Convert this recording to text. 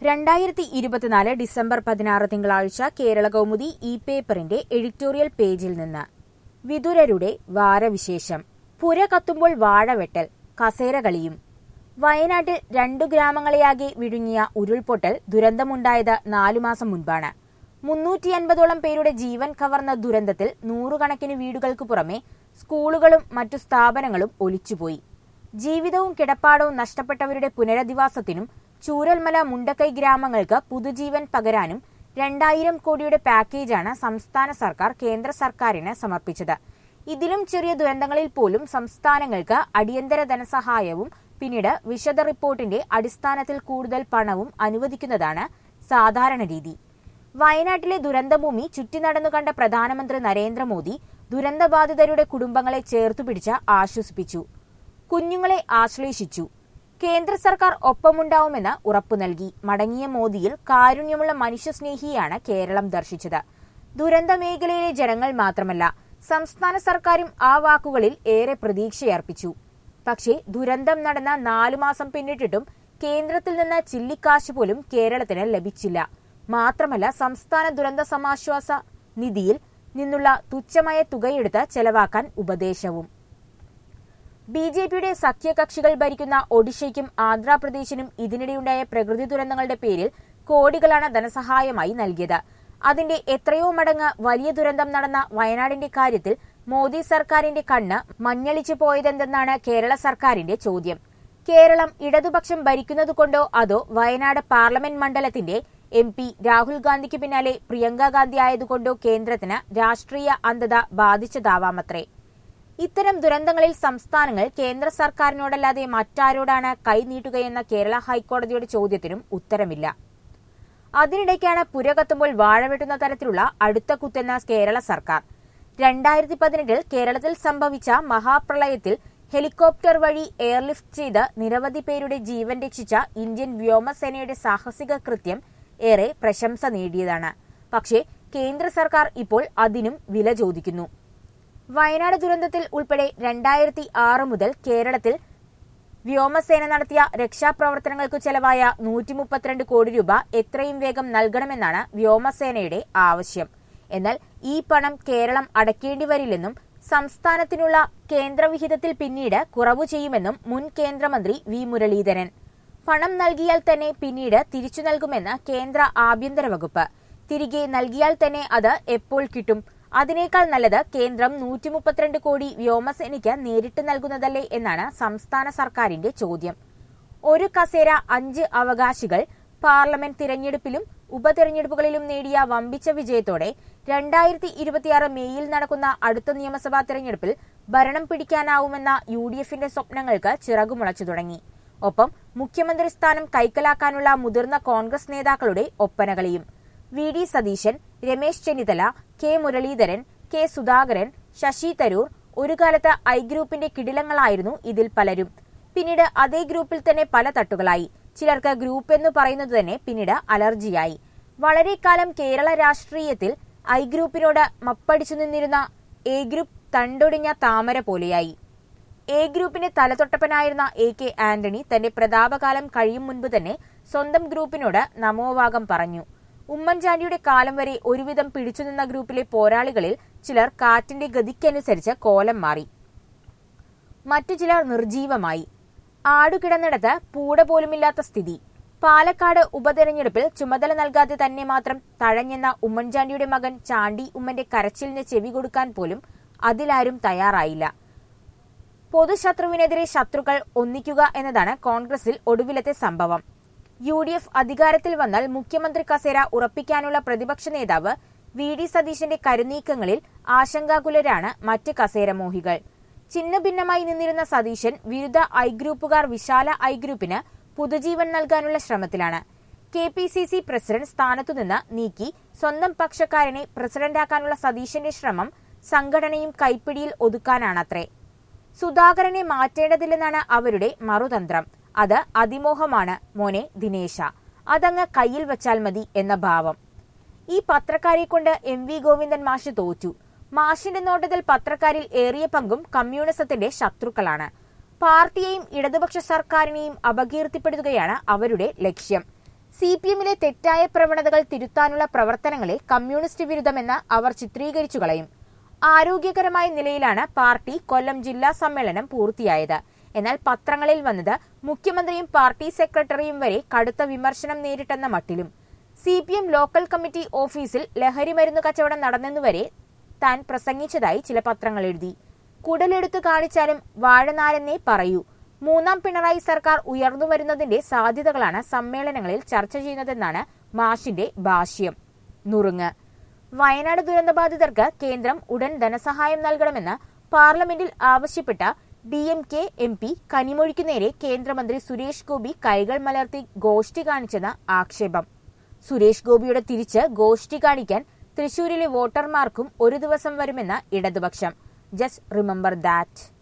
രണ്ടായിരത്തി ഇരുപത്തിനാല് ഡിസംബർ പതിനാറ് തിങ്കളാഴ്ച കേരള കൗമുദി ഇ പേപ്പറിന്റെ എഡിറ്റോറിയൽ പേജിൽ നിന്ന് വിതുരരുടെ വാരവിശേഷം പുര കത്തുമ്പോൾ വാഴവെട്ടൽ കസേരകളിയും വയനാട്ടിൽ രണ്ടു ഗ്രാമങ്ങളെയാകെ വിഴുങ്ങിയ ഉരുൾപൊട്ടൽ ദുരന്തമുണ്ടായത് നാലു മാസം മുൻപാണ് മുന്നൂറ്റി അൻപതോളം പേരുടെ ജീവൻ കവർന്ന ദുരന്തത്തിൽ നൂറുകണക്കിന് വീടുകൾക്ക് പുറമെ സ്കൂളുകളും മറ്റു സ്ഥാപനങ്ങളും ഒലിച്ചുപോയി ജീവിതവും കിടപ്പാടവും നഷ്ടപ്പെട്ടവരുടെ പുനരധിവാസത്തിനും ചൂരൽമല മുണ്ടക്കൈ ഗ്രാമങ്ങൾക്ക് പുതുജീവൻ പകരാനും രണ്ടായിരം കോടിയുടെ പാക്കേജാണ് സംസ്ഥാന സർക്കാർ കേന്ദ്ര സർക്കാരിന് സമർപ്പിച്ചത് ഇതിലും ചെറിയ ദുരന്തങ്ങളിൽ പോലും സംസ്ഥാനങ്ങൾക്ക് അടിയന്തര ധനസഹായവും പിന്നീട് വിശദ റിപ്പോർട്ടിന്റെ അടിസ്ഥാനത്തിൽ കൂടുതൽ പണവും അനുവദിക്കുന്നതാണ് സാധാരണ രീതി വയനാട്ടിലെ ദുരന്തഭൂമി ചുറ്റി നടന്നു കണ്ട പ്രധാനമന്ത്രി നരേന്ദ്രമോദി ദുരന്തബാധിതരുടെ കുടുംബങ്ങളെ ചേർത്തുപിടിച്ച് ആശ്വസിപ്പിച്ചു കുഞ്ഞുങ്ങളെ ആശ്ലേഷിച്ചു കേന്ദ്ര സർക്കാർ ഒപ്പമുണ്ടാവുമെന്ന് ഉറപ്പു നൽകി മടങ്ങിയ മോദിയിൽ കാരുണ്യമുള്ള മനുഷ്യസ്നേഹിയാണ് കേരളം ദർശിച്ചത് ദുരന്ത മേഖലയിലെ ജനങ്ങൾ മാത്രമല്ല സംസ്ഥാന സർക്കാരും ആ വാക്കുകളിൽ ഏറെ പ്രതീക്ഷയർപ്പിച്ചു പക്ഷേ ദുരന്തം നടന്ന നാലു മാസം പിന്നിട്ടിട്ടും കേന്ദ്രത്തിൽ നിന്ന് ചില്ലിക്കാശ് പോലും കേരളത്തിന് ലഭിച്ചില്ല മാത്രമല്ല സംസ്ഥാന ദുരന്ത സമാശ്വാസ നിധിയിൽ നിന്നുള്ള തുച്ഛമായ തുകയെടുത്ത് ചെലവാക്കാൻ ഉപദേശവും ബി ജെ പിയുടെ സഖ്യകക്ഷികൾ ഭരിക്കുന്ന ഒഡീഷയ്ക്കും ആന്ധ്രാപ്രദേശിനും ഇതിനിടെയുണ്ടായ പ്രകൃതി ദുരന്തങ്ങളുടെ പേരിൽ കോടികളാണ് ധനസഹായമായി നൽകിയത് അതിന്റെ എത്രയോ മടങ്ങ് വലിയ ദുരന്തം നടന്ന വയനാടിന്റെ കാര്യത്തിൽ മോദി സർക്കാരിന്റെ കണ്ണ് മഞ്ഞളിച്ചു പോയതെന്തെന്നാണ് കേരള സർക്കാരിന്റെ ചോദ്യം കേരളം ഇടതുപക്ഷം ഭരിക്കുന്നതുകൊണ്ടോ അതോ വയനാട് പാർലമെന്റ് മണ്ഡലത്തിന്റെ എം പി രാഹുൽ ഗാന്ധിക്ക് പിന്നാലെ പ്രിയങ്ക ഗാന്ധി ആയതുകൊണ്ടോ കേന്ദ്രത്തിന് രാഷ്ട്രീയ അന്ധത ബാധിച്ചതാവാമത്രേ ഇത്തരം ദുരന്തങ്ങളിൽ സംസ്ഥാനങ്ങൾ കേന്ദ്ര സർക്കാരിനോടല്ലാതെ മറ്റാരോടാണ് കൈനീട്ടുകയെന്ന കേരള ഹൈക്കോടതിയുടെ ചോദ്യത്തിനും ഉത്തരമില്ല അതിനിടയ്ക്കാണ് പുര കത്തുമ്പോൾ വാഴവെട്ടുന്ന തരത്തിലുള്ള അടുത്ത കുത്തെന്ന കേരള സർക്കാർ രണ്ടായിരത്തി പതിനെട്ടിൽ കേരളത്തിൽ സംഭവിച്ച മഹാപ്രളയത്തിൽ ഹെലികോപ്റ്റർ വഴി എയർലിഫ്റ്റ് ചെയ്ത് നിരവധി പേരുടെ ജീവൻ രക്ഷിച്ച ഇന്ത്യൻ വ്യോമസേനയുടെ സാഹസിക കൃത്യം ഏറെ പ്രശംസ നേടിയതാണ് പക്ഷേ കേന്ദ്ര സർക്കാർ ഇപ്പോൾ അതിനും വില ചോദിക്കുന്നു വയനാട് ദുരന്തത്തിൽ ഉൾപ്പെടെ രണ്ടായിരത്തി ആറ് മുതൽ കേരളത്തിൽ വ്യോമസേന നടത്തിയ രക്ഷാപ്രവർത്തനങ്ങൾക്ക് ചെലവായ നൂറ്റി മുപ്പത്തിരണ്ട് കോടി രൂപ എത്രയും വേഗം നൽകണമെന്നാണ് വ്യോമസേനയുടെ ആവശ്യം എന്നാൽ ഈ പണം കേരളം അടയ്ക്കേണ്ടി വരില്ലെന്നും സംസ്ഥാനത്തിനുള്ള കേന്ദ്രവിഹിതത്തിൽ പിന്നീട് കുറവു ചെയ്യുമെന്നും മുൻ കേന്ദ്രമന്ത്രി വി മുരളീധരൻ പണം നൽകിയാൽ തന്നെ പിന്നീട് തിരിച്ചു നൽകുമെന്ന് കേന്ദ്ര ആഭ്യന്തര വകുപ്പ് തിരികെ നൽകിയാൽ തന്നെ അത് എപ്പോൾ കിട്ടും അതിനേക്കാൾ നല്ലത് കേന്ദ്രം നൂറ്റി മുപ്പത്തിരണ്ട് കോടി വ്യോമസേനയ്ക്ക് നേരിട്ട് നൽകുന്നതല്ലേ എന്നാണ് സംസ്ഥാന സർക്കാരിന്റെ ചോദ്യം ഒരു കസേര അഞ്ച് അവകാശികൾ പാർലമെന്റ് തിരഞ്ഞെടുപ്പിലും ഉപതെരഞ്ഞെടുപ്പുകളിലും നേടിയ വമ്പിച്ച വിജയത്തോടെ രണ്ടായിരത്തി ഇരുപത്തിയാറ് മെയ്യിൽ നടക്കുന്ന അടുത്ത നിയമസഭാ തെരഞ്ഞെടുപ്പിൽ ഭരണം പിടിക്കാനാവുമെന്ന യു ഡി എഫിന്റെ സ്വപ്നങ്ങൾക്ക് ചിറകുമുളച്ചു തുടങ്ങി ഒപ്പം മുഖ്യമന്ത്രി സ്ഥാനം കൈക്കലാക്കാനുള്ള മുതിർന്ന കോൺഗ്രസ് നേതാക്കളുടെ ഒപ്പനകളിയും V D Satheesan Ramesh Chennithala K Muraleedharan K Sudhakaran Shashi Tharoor ഒരു കാലത്ത് ഐ ഗ്രൂപ്പിന്റെ കിടിലങ്ങളായിരുന്നു ഇതിൽ പലരും പിന്നീട് അതേ ഗ്രൂപ്പിൽ തന്നെ പല തട്ടുകളായി ചിലർക്ക് ഗ്രൂപ്പ് എന്ന് പറയുന്നത് തന്നെ പിന്നീട് അലർജിയായി വളരെ കാലം കേരള രാഷ്ട്രീയത്തിൽ ഐ ഗ്രൂപ്പിനോട് മപ്പടിച്ചു നിന്നിരുന്ന എ ഗ്രൂപ്പ് തണ്ടൊടിഞ്ഞ താമര പോലെയായി എ ഗ്രൂപ്പിന്റെ തലതൊട്ടപ്പനായിരുന്ന എ കെ ആന്റണി തന്റെ പ്രതാപകാലം കഴിയും മുൻപ് തന്നെ സ്വന്തം ഗ്രൂപ്പിനോട് നമോവാകം പറഞ്ഞു ഉമ്മൻചാണ്ടിയുടെ കാലം വരെ ഒരുവിധം പിടിച്ചുനിന്ന ഗ്രൂപ്പിലെ പോരാളികളിൽ ചിലർ കാറ്റിന്റെ ഗതിക്കനുസരിച്ച് കോലം മാറി മറ്റു ചിലർ നിർജീവമായി ആടുകിടന്നിടത്ത് പൂട പോലുമില്ലാത്ത സ്ഥിതി പാലക്കാട് ഉപതെരഞ്ഞെടുപ്പിൽ ചുമതല നൽകാതെ തന്നെ മാത്രം തഴഞ്ഞെന്ന ഉമ്മൻചാണ്ടിയുടെ മകൻ ചാണ്ടി ഉമ്മന്റെ കരച്ചിലിന് ചെവി കൊടുക്കാൻ പോലും അതിലാരും തയ്യാറായില്ല പൊതുശത്രുവിനെതിരെ ശത്രുക്കൾ ഒന്നിക്കുക എന്നതാണ് കോൺഗ്രസിൽ ഒടുവിലത്തെ സംഭവം യു ഡി എഫ് അധികാരത്തിൽ വന്നാൽ മുഖ്യമന്ത്രി കസേര ഉറപ്പിക്കാനുള്ള പ്രതിപക്ഷ നേതാവ് വി ഡി സതീശന്റെ കരുനീക്കങ്ങളിൽ ആശങ്കാകുലരാണ് മറ്റ് കസേരമോഹികൾ ചിഹ്നഭിന്നമായി നിന്നിരുന്ന സതീശൻ വിരുദ്ധ ഐ ഗ്രൂപ്പുകാർ വിശാല ഐ ഗ്രൂപ്പിന് പുതുജീവൻ നൽകാനുള്ള ശ്രമത്തിലാണ് K P C C president സ്ഥാനത്തുനിന്ന് നീക്കി സ്വന്തം പക്ഷക്കാരനെ പ്രസിഡന്റാക്കാനുള്ള സതീശന്റെ ശ്രമം സംഘടനയും കൈപ്പിടിയിൽ ഒതുക്കാനാണത്രേ സുധാകരനെ മാറ്റേണ്ടതില്ലെന്നാണ് അവരുടെ മറുതന്ത്രം അത് അതിമോഹമാണ് മോനെ ദിനേശ അതങ്ങ് കയ്യിൽ വെച്ചാൽ മതി എന്ന ഭാവം ഈ പത്രക്കാരെ കൊണ്ട് എം വി ഗോവിന്ദൻ മാഷ് തോറ്റു മാഷിന്റെ നോട്ടത്തിൽ പത്രക്കാരിൽ ഏറിയ പങ്കും കമ്മ്യൂണിസത്തിന്റെ ശത്രുക്കളാണ് പാർട്ടിയെയും ഇടതുപക്ഷ സർക്കാരിനെയും അപകീർത്തിപ്പെടുത്തുകയാണ് അവരുടെ ലക്ഷ്യം സി പി എമ്മിലെ തെറ്റായ പ്രവണതകൾ തിരുത്താനുള്ള പ്രവർത്തനങ്ങളെ കമ്മ്യൂണിസ്റ്റ് വിരുദ്ധമെന്ന് അവർ ചിത്രീകരിച്ചു കളയും ആരോഗ്യകരമായ നിലയിലാണ് പാർട്ടി കൊല്ലം ജില്ലാ സമ്മേളനം പൂർത്തിയായത് എന്നാൽ പത്രങ്ങളിൽ വന്നത് മുഖ്യമന്ത്രിയും പാർട്ടി സെക്രട്ടറിയും വരെ കടുത്ത വിമർശനം നേരിട്ടെന്ന മട്ടിലും C P M local committee ഓഫീസിൽ ലഹരിമരുന്ന് കച്ചവടം നടന്നെന്നുവരെ താൻ പ്രസംഗിച്ചതായി ചില പത്രങ്ങൾ എഴുതി കുടലെടുത്ത് കാണിച്ചാലും വാഴനാരെന്നേ പറയൂ മൂന്നാം പിണറായി സർക്കാർ ഉയർന്നു വരുന്നതിന്റെ സാധ്യതകളാണ് സമ്മേളനങ്ങളിൽ ചർച്ച ചെയ്യുന്നതെന്നാണ് മാഷിന്റെ ഭാഷ്യം നുറുങ്ങ് വയനാട് ദുരന്തബാധിതർക്ക് കേന്ദ്രം ഉടൻ ധനസഹായം നൽകണമെന്ന് പാർലമെന്റിൽ ആവശ്യപ്പെട്ട D M K M P കനിമൊഴിക്കു നേരെ കേന്ദ്രമന്ത്രി സുരേഷ് ഗോപി കൈകൾ മലർത്തി ഗോഷ്ഠി കാണിച്ചെന്ന ആക്ഷേപം സുരേഷ് ഗോപിയുടെ തിരിച്ച് ഗോഷ്ഠി കാണിക്കാൻ തൃശൂരിലെ വോട്ടർമാർക്കും ഒരു ദിവസം വരുമെന്ന ഇടതുപക്ഷം ജസ്റ്റ് റിമെമ്പർ ദാറ്റ്